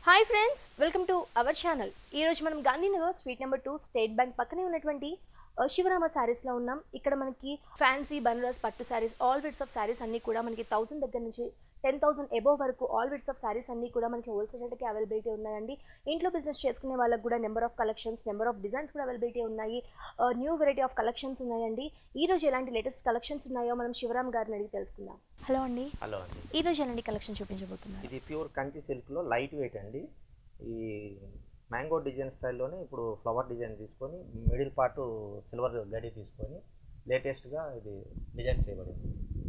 Hi friends welcome to our channel ఈరోజు మనం Gandhinagar street number two state bank పక్కనే ఉన్నటువంటి ఆ, శివరామ శారీస్లో ఉన్నాం ఇక్కడ మనకి ఫ్యాన్సీ బనారస్ పట్టు saris all widths of saris అన్నీ కూడా మనకి థౌసండ్ దగ్గర నుంచి టెన్ థౌసండ్ ఎబోవ్ వరకు ఆల్ విడ్స్ ఆఫ్ శారీస్ అన్నీ కూడా మనకి హోల్సేల్ రేట్కి అవైలబిలిటీ ఉన్నాయండి ఇంట్లో బిజినెస్ చేసుకునే వాళ్ళకి కూడా number of collections number of designs కూడా అవైలబిలిటీ ఉన్నాయి న్యూ వెరైటీ ఆఫ్ కలెక్షన్స్ ఉన్నాయండి ఈ రోజు ఎలాంటి లేటెస్ట్ కలెక్షన్స్ ఉన్నాయో మనం శివరామ్ గారిని అడిగి తెలుసుకుందాం హలో అండి హలో అండి ఈ రోజు ఎలాంటి కలెక్షన్ చూపించబోతున్నారు ఇది ప్యూర్ కంచి సిల్క్లో లైట్ వెయిట్ అండి ఈ మ్యాంగో డిజైన్ స్టైల్లోనే ఇప్పుడు ఫ్లవర్ డిజైన్ తీసుకొని మిడిల్ పార్ట్ సిల్వర్ గడి తీసుకొని లేటెస్ట్గా ఇది డిజైన్ చేయబడింది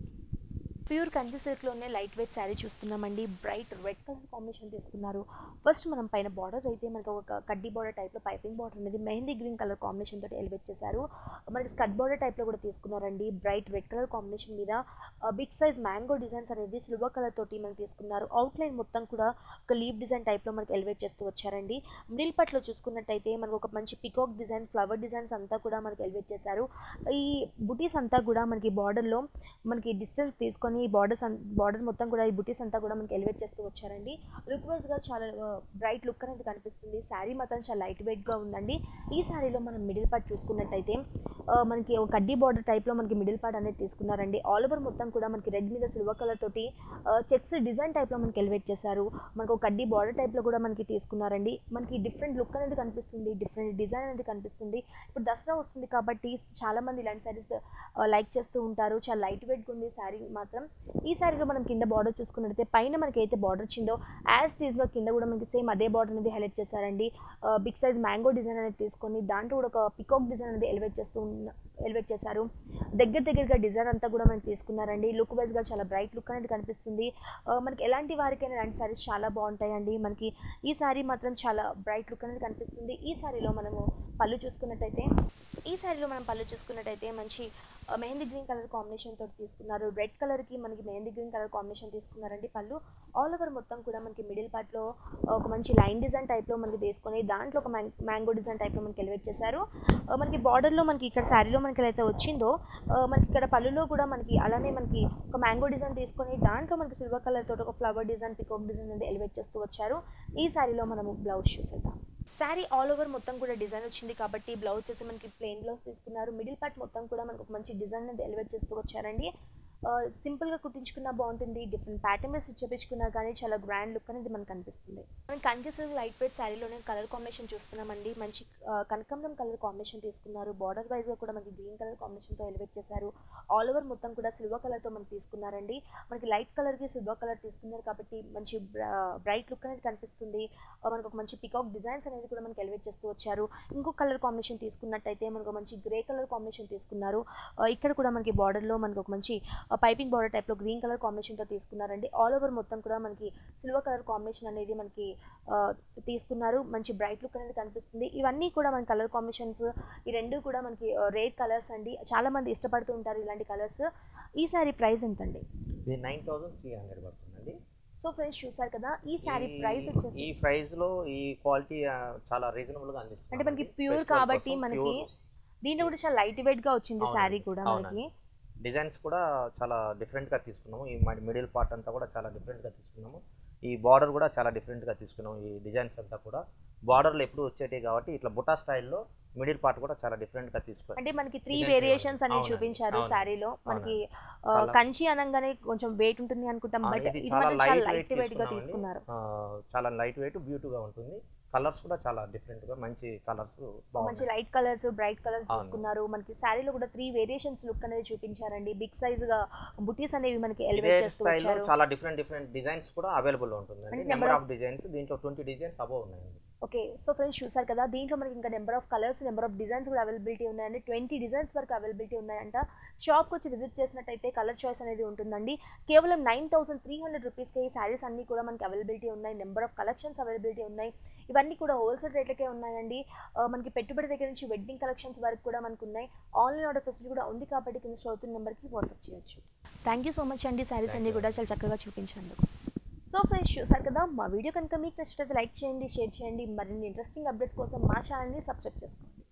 ప్యూర్ కంచి సిల్క్లోనే లైట్ వెయిట్ శారీ చూస్తున్నామండి బ్రైట్ రెడ్ కలర్ కాంబినేషన్ తీసుకున్నారు ఫస్ట్ మనం పైన బార్డర్ అయితే మనకి ఒక కడ్డీ బార్డర్ టైప్లో పైపింగ్ బార్డర్ అనేది మెహందీ గ్రీన్ కలర్ కాంబినేషన్ తోటి ఎలివేట్ చేశారు మనకి స్కట్ బార్డర్ టైప్లో కూడా తీసుకున్నారండి బ్రైట్ రెడ్ కలర్ కాంబినేషన్ మీద బిగ్ సైజ్ మ్యాంగో డిజైన్స్ అనేది సిల్వర్ కలర్ తోటి మనకి తీసుకున్నారు అవుట్ లైన్ మొత్తం కూడా ఒక లీవ్ డిజైన్ టైప్లో మనకి ఎలివేట్ చేస్తూ వచ్చారండి మిడిల్ పట్లో చూసుకున్నట్టయితే మనకు ఒక మంచి పికాక్ డిజైన్ ఫ్లవర్ డిజైన్స్ అంతా కూడా మనకి ఎలివేట్ చేశారు ఈ బుటీస్ అంతా కూడా మనకి బార్డర్లో మనకి డిస్టెన్స్ తీసుకొని ఈ బార్డర్స్ బార్డర్ మొత్తం కూడా ఈ బుటీస్ అంతా కూడా మనకి ఎలివేట్ చేస్తూ వచ్చారండి లుక్ వైజ్గా చాలా బ్రైట్ లుక్ అనేది కనిపిస్తుంది శారీ మాత్రం చాలా లైట్ వెయిట్గా ఉందండి ఈ శారీలో మనం మిడిల్ పార్ట్ చూసుకున్నట్టయితే ఆ, మనకి ఒక కడ్డీ బార్డర్ టైప్లో మనకి మిడిల్ పార్ట్ అనేది తీసుకున్నారండి ఆల్ ఓవర్ మొత్తం కూడా మనకి రెడ్ మీద సిల్వర్ కలర్ తోటి చెక్స్ డిజైన్ టైప్లో మనకి ఎలివేట్ చేశారు మనకు ఒక కడ్డీ బార్డర్ టైప్లో కూడా మనకి తీసుకున్నారండి మనకి డిఫరెంట్ లుక్ అనేది కనిపిస్తుంది డిఫరెంట్ డిజైన్ అనేది కనిపిస్తుంది ఇప్పుడు దసరా వస్తుంది కాబట్టి చాలా మంది ఇలాంటి శారీస్ లైక్ చేస్తూ ఉంటారు చాలా లైట్ వెయిట్గా ఉంది శారీ మాత్రం ఈ శారీలో మనం కింద బార్డర్ చూసుకున్నట్టయితే పైన మనకి అయితే బార్డర్ వచ్చిందో యాజ్ టీజ్గా కింద కూడా మనకి సేమ్ అదే బార్డర్ అనేది హైలైట్ చేశారండి బిగ్ సైజ్ మ్యాంగో డిజైన్ అనేది తీసుకొని దాంట్లో కూడా ఒక పికాక్ డిజైన్ అనేది ఎలివేట్ చేస్తూ ఉన్న ఎలివేట్ చేశారు దగ్గర దగ్గరగా డిజైన్ అంతా కూడా మనకి తీసుకున్నారండి లుక్ వైజ్గా చాలా బ్రైట్ లుక్ అనేది కనిపిస్తుంది ఆ, మనకి ఎలాంటి వారికైనా ఇలాంటి శారీస్ చాలా బాగుంటాయండి మనకి ఈ శారీ మాత్రం చాలా బ్రైట్ లుక్ అనేది కనిపిస్తుంది ఈ శారీలో మనము పళ్ళు చూసుకున్నట్టయితే ఈ శారీలో మనం పళ్ళు చూసుకున్నట్టయితే మంచి ఆ, మెహందీ గ్రీన్ కలర్ కాంబినేషన్ తోటి తీసుకున్నారు రెడ్ కలర్కి మనకి మెహందీ గ్రీన్ కలర్ కాంబినేషన్ తీసుకున్నారండి పళ్ళు ఆల్ ఓవర్ మొత్తం కూడా మనకి మిడిల్ పార్ట్లో ఒక మంచి లైన్ డిజైన్ టైప్లో మనకి తీసుకొని దాంట్లో ఒక మ్యాంగో డిజైన్ టైప్లో మనకి ఎలివేట్ చేశారు ఆ, మనకి బార్డర్లో మనకి ఇక్కడ శారీలో మనకి అయితే వచ్చిందో ఆ, మనకి ఇక్కడ పళ్ళులో కూడా మనకి అలానే మనకి ఒక మ్యాంగో డిజైన్ తీసుకొని దాంట్లో మనకి సిల్వర్ కలర్ తోటి ఒక ఫ్లవర్ డిజైన్ పికాక్ డిజైన్ అనేది ఎలివేట్ చేస్తూ వచ్చారు ఈ శారీలో మనము బ్లౌజ్ చూసేద్దాం శారీ ఆల్ ఓవర్ మొత్తం కూడా డిజైన్ వచ్చింది కాబట్టి బ్లౌజ్ వచ్చేసి మనకి ప్లెయిన్ బ్లౌజ్ తీసుకున్నారు మిడిల్ పార్ట్ మొత్తం కూడా మనకు ఒక మంచి డిజైన్ అనేది ఎలివేట్ చేస్తూ వచ్చారండి ఆ, సింపుల్గా కుట్టించుకున్నా బాగుంటుంది డిఫరెంట్ ప్యాటర్న్ మీద చేపించుకున్నా కానీ చాలా గ్రాండ్ లుక్ అనేది మనకు కనిపిస్తుంది మనం కంచెస్ లైట్ వెయిట్ శారీలోనే కలర్ కాంబినేషన్ చూస్తున్నామండి మంచి ఆ, కనకాంబరం కలర్ కాంబినేషన్ తీసుకున్నారు బార్డర్ వైజ్గా కూడా మనకి గ్రీన్ కలర్ కాంబినేషన్తో ఎలివేట్ చేశారు ఆల్ ఓవర్ మొత్తం కూడా సిల్వర్ కలర్తో మనకి తీసుకున్నారండి మనకి లైట్ కలర్కి సిల్వర్ కలర్ తీసుకున్నారు కాబట్టి మంచి బ్రైట్ లుక్ అనేది కనిపిస్తుంది ఆ, మనకు ఒక మంచి పికాక్ డిజైన్స్ అనేది కూడా మనకి ఎలివేట్ చేస్తూ వచ్చారు ఇంకో కలర్ కాంబినేషన్ తీసుకున్నట్టయితే మనకు ఒక మంచి గ్రే కలర్ కాంబినేషన్ తీసుకున్నారు ఆ, ఇక్కడ కూడా మనకి బార్డర్లో మనకు ఒక మంచి పైపింగ్ బార్డర్ టైప్లో గ్రీన్ కలర్ కాంబినేషన్తో తీసుకున్నారండి ఆల్ ఓవర్ మొత్తం కూడా మనకి సిల్వర్ కలర్ కాంబినేషన్ అనేది మనకి ఆ, తీసుకున్నారు మంచి బ్రైట్ లుక్ అనేది కనిపిస్తుంది ఇవన్నీ కూడా మన కలర్ కాంబినేషన్స్ ఈ రెండు కూడా మనకి రేడ్ కలర్స్ అండి చాలా మంది ఇష్టపడుతూ ఉంటారు ఇలాంటి కలర్స్ ఈ సారీ ప్రైస్ ఎంతండి ఇది నైన్ థౌజండ్ త్రీ హండ్రెడ్ పడుతుందండి సో ఫ్రెండ్స్ చూసారు కదా ఈ సారీ ఈ- ప్రైస్ వచ్చేసి ఈ ప్రైస్లో ఈ క్వాలిటీ చాలా రీజనబుల్గా అందిస్తుంది అంటే మనకి ప్యూర్ కాబట్టి మనకి దీంట్లో కూడా చాలా లైట్ వెయిట్ గా వచ్చింది అవునండి, శారీ కూడా మనకి అవునండి. డిజైన్స్ కూడా చాలా డిఫరెంట్గా తీసుకున్నాము ఈ మిడిల్ పార్ట్ అంతా కూడా చాలా డిఫరెంట్గా తీసుకున్నాము ఈ బార్డర్ కూడా చాలా డిఫరెంట్గా తీసుకున్నాము ఈ డిజైన్స్ అంతా కూడా బార్డర్లు ఎప్పుడు వచ్చేటివి కాబట్టి ఇట్లా బుటా స్టైల్లో మిడిల్ పార్ట్ కూడా చాలా డిఫరెంట్గా తీసుకున్నాం అంటే మనకి త్రీ Designs వేరియేషన్స్ అనేవి అవునండి, చూపించారు అవునండి, శారీలో మనకి ఆ, చాలా- కంచి అనగానే కొంచెం వెయిట్ ఉంటుంది అనుకుంటాం బట్ ఇది ఇది చాలా మాత్రం చాలా లైట్ లైట్ వెయిట్ వెయిట్ గా తీసుకున్నారు చాలా లైట్ వెయిట్ బ్యూటీగా ఉంటుంది కలర్స్ కూడా చాలా డిఫరెంట్గా మంచి కలర్స్ మంచి బాగుంటాయి లైట్ కలర్స్ బ్రైట్ కలర్స్ అవును. తీసుకున్నారు మనకి శారీలో కూడా త్రీ వేరియేషన్స్ లుక్ అనేది చూపించారండి బిగ్ సైజ్ గా బుటీస్ అనేవి మనకి ఇదే ఎలివేట్ చేస్తూ స్టైల్లో వచ్చారు చాలా డిఫరెంట్ డిఫరెంట్ డిజైన్స్ కూడా అవైలబుల్ ఉంటుంది అంటే నెంబర్ number ఆఫ్ డిజైన్స్ దీంట్లో ట్వంటీ డిజైన్స్ అబౌవ్ ఉన్నాయండి ఓకే సో ఫ్రెండ్స్ చూసారు కదా దీంట్లో మనకి ఇంకా number of colours number of designs కూడా అవైలబిలిటీ ఉన్నాయండి ట్వంటీ డిజైన్స్ వరకు అవైలబిలిటీ ఉన్నాయంట షాప్కి వచ్చి విజిట్ చేసినట్టయితే కలర్ చాయిస్ అనేది ఉంటుందండి కేవలం నైన్ థౌసండ్ త్రీ హండ్రెడ్ రూపీస్కి ఈ శారీస్ అన్నీ కూడా మనకి అవైలబిలిటీ ఉన్నాయి నెంబర్ ఆఫ్ కలెక్షన్స్ అవైలబిలిటీ ఉన్నాయి ఇవన్నీ కూడా హోల్సేల్ రేట్లకే ఉన్నాయండి ఆ, మనకి పెట్టుబడి దగ్గర నుంచి వెడ్డింగ్ కలెక్షన్స్ వరకు కూడా మనకు ఉన్నాయి ఆన్లైన్ ఆర్డర్ ఫెసిలిటీ కూడా ఉంది కాబట్టి కింద చదువుతున్న నెంబర్కి వాట్సాప్ చేయొచ్చు థ్యాంక్ యూ సో మచ్ అండి శారీస్ అన్నీ కూడా చాలా చక్కగా చూపించినందుకు సో ఫ్రెండ్స్ చూసారు కదా మా వీడియో కనుక మీకు నచ్చినట్లయితే లైక్ చేయండి షేర్ చేయండి మరిన్ని ఇంట్రెస్టింగ్ అప్డేట్స్ కోసం మా ఛానల్ని సబ్స్క్రైబ్ చేసుకోండి